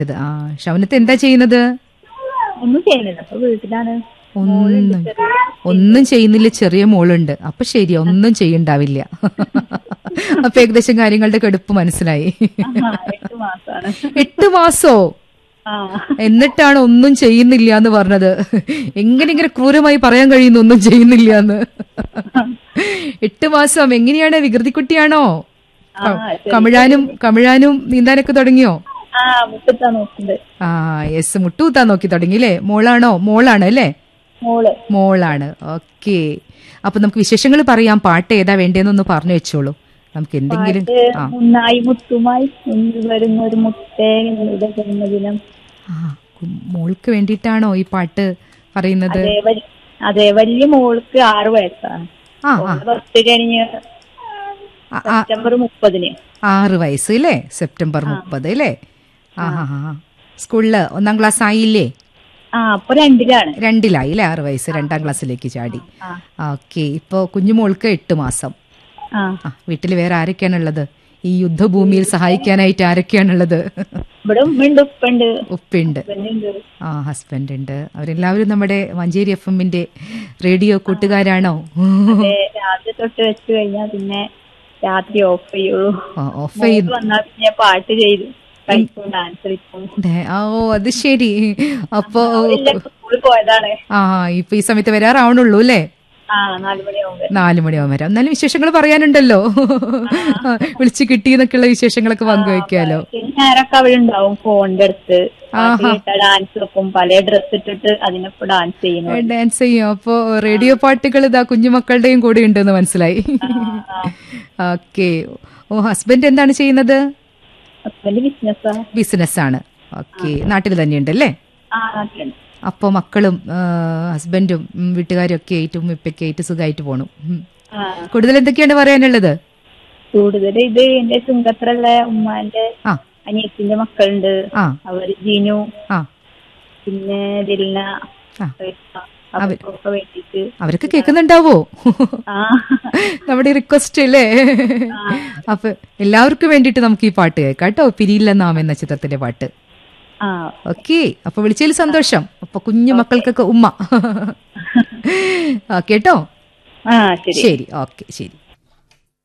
ഇത് ആ ഷവനത്ത് എന്താ ചെയ്യുന്നത് ഒന്നും ചെയ്യുന്നില്ല അപ്പൊ വീട്ടിലാണ് ഒന്നും ഒന്നും ചെയ്യുന്നില്ല ചെറിയ മോളുണ്ട് അപ്പൊ ശരി ഒന്നും ചെയ്യണ്ടാവില്ല അപ്പൊ ഏകദേശം കാര്യങ്ങളുടെ കടുപ്പ് മനസ്സിലായി ആഹാ, എട്ട് മാസാണ് എട്ട് മാസോ ആ എന്നിട്ടാണ് ഒന്നും ചെയ്യുന്നില്ല എന്ന് പറഞ്ഞത് എങ്ങനെ ഇങ്ങനെ ക്രൂരമായി പറയാൻ കഴിയുന്നു ഒന്നും ചെയ്യുന്നില്ല എന്ന് എട്ട് മാസം എങ്ങനെയാണ് വികൃതിക്കുട്ടിയാണോ ആ, ശരി. കമിഴാനും കമിഴാനും നീന്താനൊക്കെ തുടങ്ങിയോ ആ മുപ്പത്താ നോക്കുന്നുണ്ട് ആ യെസ് മുട്ടുകുത്താൻ നോക്കി തുടങ്ങിയില്ലേ മോളാണോ മോളാണ് അല്ലേ മോള് മോളാണ് ഓക്കെ അപ്പൊ നമുക്ക് വിശേഷങ്ങൾ പറയാം പാട്ട് ഏതാ വേണ്ടതെന്നൊന്ന് പറഞ്ഞു വെച്ചോളൂ നമുക്ക് എന്തെങ്കിലും പാട്ട് ആ മുന്നായി മുത്തുമായി മുന്നിൽ വരുന്ന ഒരു മുത്തേ നിങ്ങളുടെ ജന്മദിനം ആ, കു- മോൾക്ക് വേണ്ടിയിട്ടാണോ ഈ പാട്ട് പറയുന്നത് അതെ വല്- അതെ വലിയ മോൾക്ക് ആറ് വയസ്സാണ് ആ ആ ബർത്ത്ഡേ കഴിഞ്ഞ് ആ, ആ, സെപ്റ്റംബർ മുപ്പതിന് ആറ് വയസ്സ് അല്ലേ സെപ്റ്റംബർ മുപ്പത് അല്ലേ ആ ഹാ ഹാ സ്കൂളില് ഒന്നാം ക്ലാസ് ആയില്ലേ ആ അപ്പൊ രണ്ടിലാണ് രണ്ടിലായി അല്ലേ ആറ് വയസ്സ് രണ്ടാം ക്ലാസ്സിലേക്ക് ചാടി ആ ഓക്കെ ഇപ്പൊ കുഞ്ഞുമോൾക്ക് എട്ട് മാസം ആ ആ വീട്ടിൽ വേറെ ആരൊക്കെയാണുള്ളത് ഈ യുദ്ധഭൂമിയിൽ സഹായിക്കാനായിട്ട് ആരൊക്കെയാണുള്ളത് ഇവിടെ ഉമ്മയുണ്ട് ഉപ്പുണ്ട് ഉപ്പുണ്ട് ഹസ്ബൻഡുണ്ട് ആ ഹസ്ബൻഡ് ഉണ്ട് അവരെല്ലാവരും നമ്മുടെ മഞ്ചേരി എഫ് എമ്മിന്റെ റേഡിയോ കൂട്ടുകാരാണോ അതെ രാത്രി തൊട്ട് വെച്ച് കഴിഞ്ഞാൽ പിന്നെ രാത്രി ഓഫ് ചെയ്യുള്ളൂ ഓഫ് ചെയ്ത് മോൾക്ക് വന്നാ പിന്നെ പാട്ട് ചെയ്തു കളിക്കും ഡാൻസ് കളിക്കും ദേ- ആ, ഓ അത് ശരി അപ്പോ അവരെല്ലാം സ്കൂളിൽ പോയതാണ് ആ ഇപ്പൊ ഈ സമയത്ത് വരാറാവണുള്ളൂ അല്ലേ ആ നാലു മണിയാവുമ്പോ നാലു മണിയാവും വരാം എന്നാലും വിശേഷങ്ങൾ പറയാനുണ്ടല്ലോ വിളിച്ചു കിട്ടിയെന്നൊക്കെയുള്ള വിശേഷങ്ങളൊക്കെ പങ്കുവെക്കാലോ ഞാനൊക്കെ അവിടെ ഉണ്ടാവും ഫോണിന്റെ അടുത്ത് പാട്ട് കേട്ട ഡാൻസ് വെക്കും പല ഡ്രസ് ഇട്ടിട്ട് അതിനൊപ്പം ഡാൻസ് ചെയ്യുന്നു ഡാൻസ് ചെയ്യും അപ്പോ റേഡിയോ പാട്ടുകൾ ഇതാ കുഞ്ഞുമക്കളുടെയും കൂടെ ഉണ്ടെന്ന് മനസ്സിലായി ഓക്കെ ഓ ഹസ്ബൻഡ് എന്താണ് ചെയ്യുന്നത് ഹസ്ബൻഡ് ബിസിനസ്സാ ബിസിനസ് ആണ് ഓക്കെ നാട്ടിൽ തന്നെയുണ്ട് അല്ലേ ആ നാട്ടിലുണ്ട് അപ്പോൾ മക്കളും ആ, ഹസ്ബൻഡും ഉം, വീട്ടുകാരും ഒക്കെ ആയിട്ട് ഉമ്മിപ്പൊക്കെ ആയിട്ട് സുഖമായിട്ട് പോണു ഉം. ആ കൂടുതൽ എന്തൊക്കെയാണ് പറയാനുള്ളത് കൂടുതൽ ഇത് എന്റെ ചുങ്കത്രള്ള ഉമ്മാന്റെ ആ അനിയത്തിന്റെ മക്കളുണ്ട് ആ അവര് ജീനു ആ പിന്നെ ദിൽന ആ. അവർക്കൊക്കെ വേണ്ടിട്ട് അവരൊക്കെ കേൾക്കുന്നുണ്ടാവോ ആ നമ്മുടെ റിക്വസ്റ്റ് അല്ലേ അപ്പൊ എല്ലാവർക്കും വേണ്ടിയിട്ട് നമുക്ക് ഈ പാട്ട് കേൾക്കാം കേട്ടോ പിരിയില്ല നാം എന്ന ചിത്രത്തിലെ പാട്ട് ആ ഓക്കെ അപ്പൊ വിളിച്ചതിൽ സന്തോഷം അപ്പൊ കുഞ്ഞു മക്കൾക്കൊക്കെ ഉമ്മ ആ, കേട്ടോ ആ ശരി ശരി ഓക്കെ ശരി